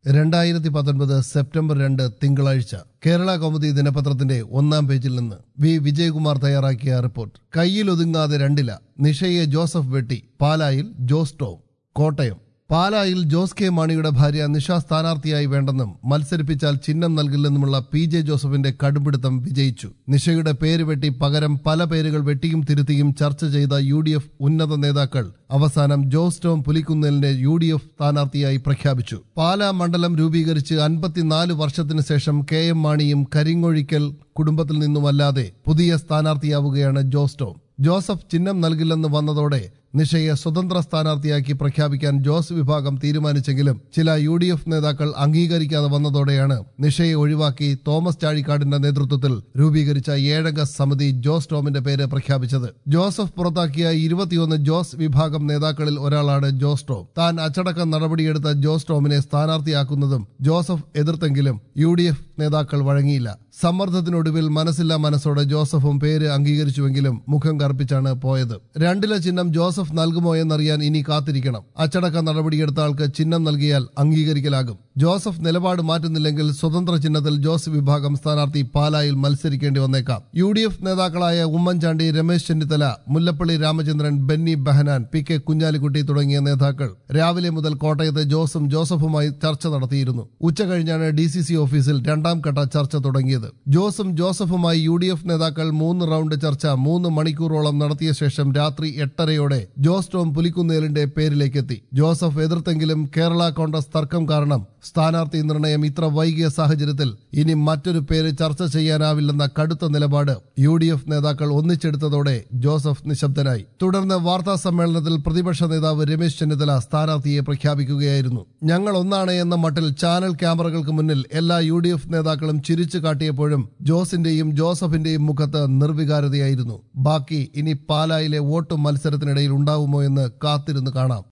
രണ്ടായിരത്തി പത്തൊൻപത് സെപ്റ്റംബർ രണ്ട് തിങ്കളാഴ്ച കേരള കൗമുദി ദിനപത്രത്തിന്റെ ഒന്നാം പേജിൽ നിന്ന് വി വിജയകുമാർ തയ്യാറാക്കിയ റിപ്പോർട്ട് കയ്യിലൊതുങ്ങാതെ രണ്ടില നിഷയെ ജോസഫ് വെട്ടി പാലായിൽ ജോസ് ടോം കോട്ടയം പാലായിൽ ജോസ് കെ മാണിയുടെ ഭാര്യ നിഷ സ്ഥാനാർത്ഥിയായി വേണ്ടെന്നും മത്സരിപ്പിച്ചാൽ ചിഹ്നം നൽകില്ലെന്നുമുള്ള പി ജെ ജോസഫിന്റെ കടുപിടുത്തം വിജയിച്ചു നിഷയുടെ പേര് വെട്ടി പകരം പല പേരുകൾ വെട്ടിയും തിരുത്തിയും ചർച്ച ചെയ്ത യു ഡി എഫ് ഉന്നത നേതാക്കൾ അവസാനം ജോസ് ടോം പുലിക്കുന്നേലിനെ യു ഡി എഫ് സ്ഥാനാർത്ഥിയായി പ്രഖ്യാപിച്ചു പാലാ മണ്ഡലം രൂപീകരിച്ച് അൻപത്തിനാല് വർഷത്തിനു ശേഷം കെ എം മാണിയും കരിങ്ങൊഴിക്കൽ കുടുംബത്തിൽ നിന്നുമല്ലാതെ പുതിയ സ്ഥാനാർത്ഥിയാവുകയാണ് ജോസ് ടോം ജോസഫ് ചിഹ്നം നൽകില്ലെന്ന് വന്നതോടെ നിഷയെ സ്വതന്ത്ര സ്ഥാനാർത്ഥിയാക്കി പ്രഖ്യാപിക്കാൻ ജോസ് വിഭാഗം തീരുമാനിച്ചെങ്കിലും ചില യു ഡി എഫ് നേതാക്കൾ അംഗീകരിക്കാതെ വന്നതോടെയാണ് നിഷയെ ഒഴിവാക്കി തോമസ് ചാഴിക്കാടിന്റെ നേതൃത്വത്തിൽ രൂപീകരിച്ച ഏഴംഗ സമിതി ജോസ് ടോമിന്റെ പേര് പ്രഖ്യാപിച്ചത് ജോസഫ് പുറത്താക്കിയ ഇരുപത്തിയൊന്ന് ജോസ് വിഭാഗം നേതാക്കളിൽ ഒരാളാണ് ജോസ് ടോം താൻ അച്ചടക്ക നടപടിയെടുത്ത ജോസ് ടോമിനെ സ്ഥാനാർത്ഥിയാക്കുന്നതും ജോസഫ് എതിർത്തെങ്കിലും യു ഡി എഫ് നേതാക്കൾ വഴങ്ങിയില്ല സമ്മർദ്ദത്തിനൊടുവിൽ മനസ്സില്ലാ മനസ്സോടെ ജോസഫും പേര് അംഗീകരിച്ചുവെങ്കിലും മുഖം കറുപ്പിച്ചാണ് പോയത് രണ്ടിലെ ചിഹ്നം ജോസഫ് നൽകുമോ എന്നറിയാൻ ഇനി കാത്തിരിക്കണം അച്ചടക്ക നടപടിയെടുത്ത ആൾക്ക് ചിഹ്നം നൽകിയാൽ അംഗീകരിക്കലാകും ജോസഫ് നിലപാട് മാറ്റുന്നില്ലെങ്കിൽ സ്വതന്ത്ര ചിഹ്നത്തിൽ ജോസ് വിഭാഗം സ്ഥാനാർത്ഥി പാലായിൽ മത്സരിക്കേണ്ടി വന്നേക്കാം യു ഡി എഫ് നേതാക്കളായ ഉമ്മൻചാണ്ടി രമേശ് ചെന്നിത്തല മുല്ലപ്പള്ളി രാമചന്ദ്രൻ ബെന്നി ബെഹനാൻ പി കെ കുഞ്ഞാലിക്കുട്ടി തുടങ്ങിയ നേതാക്കൾ രാവിലെ മുതൽ കോട്ടയത്ത് ജോസും ജോസഫുമായി ചർച്ച നടത്തിയിരുന്നു ഉച്ച കഴിഞ്ഞാണ് ഡി സി സി ഓഫീസിൽ രണ്ടാം ഘട്ട ചർച്ച തുടങ്ങിയത് ജോസും ജോസഫുമായി യു ഡി എഫ് നേതാക്കൾ മൂന്ന് റൗണ്ട് ചർച്ച മൂന്ന് മണിക്കൂറോളം നടത്തിയ ശേഷം രാത്രി എട്ടരയോടെ ജോസ് ടോം പുലിക്കുന്നേലിന്റെ പേരിലേക്കെത്തി ജോസഫ് എതിർത്തെങ്കിലും കേരള കോൺഗ്രസ് തർക്കം കാരണം സ്ഥാനാർത്ഥി നിർണയം ഇത്ര വൈകിയ സാഹചര്യത്തിൽ ഇനി മറ്റൊരു പേര് ചർച്ച ചെയ്യാനാവില്ലെന്ന കടുത്ത നിലപാട് യു ഡി എഫ് നേതാക്കൾ ഒന്നിച്ചെടുത്തതോടെ ജോസഫ് നിശബ്ദനായി തുടർന്ന് വാർത്താ സമ്മേളനത്തിൽ പ്രതിപക്ഷ നേതാവ് രമേശ് ചെന്നിത്തല സ്ഥാനാർത്ഥിയെ പ്രഖ്യാപിക്കുകയായിരുന്നു ഞങ്ങൾ ഒന്നാണ് എന്ന മട്ടിൽ ചാനൽ ക്യാമറകൾക്ക് മുന്നിൽ എല്ലാ യു ഡി എഫ് നേതാക്കളും ചിരിച്ചു കാട്ടിയപ്പോഴും ജോസിന്റെയും ജോസഫിന്റെയും മുഖത്ത് നിർവികാരതയായിരുന്നു ബാക്കി ഇനി പാലായിലെ വോട്ട് മത്സരത്തിനിടയിൽ ഉണ്ടാവുമോ എന്ന് കാത്തിരുന്ന് കാണാം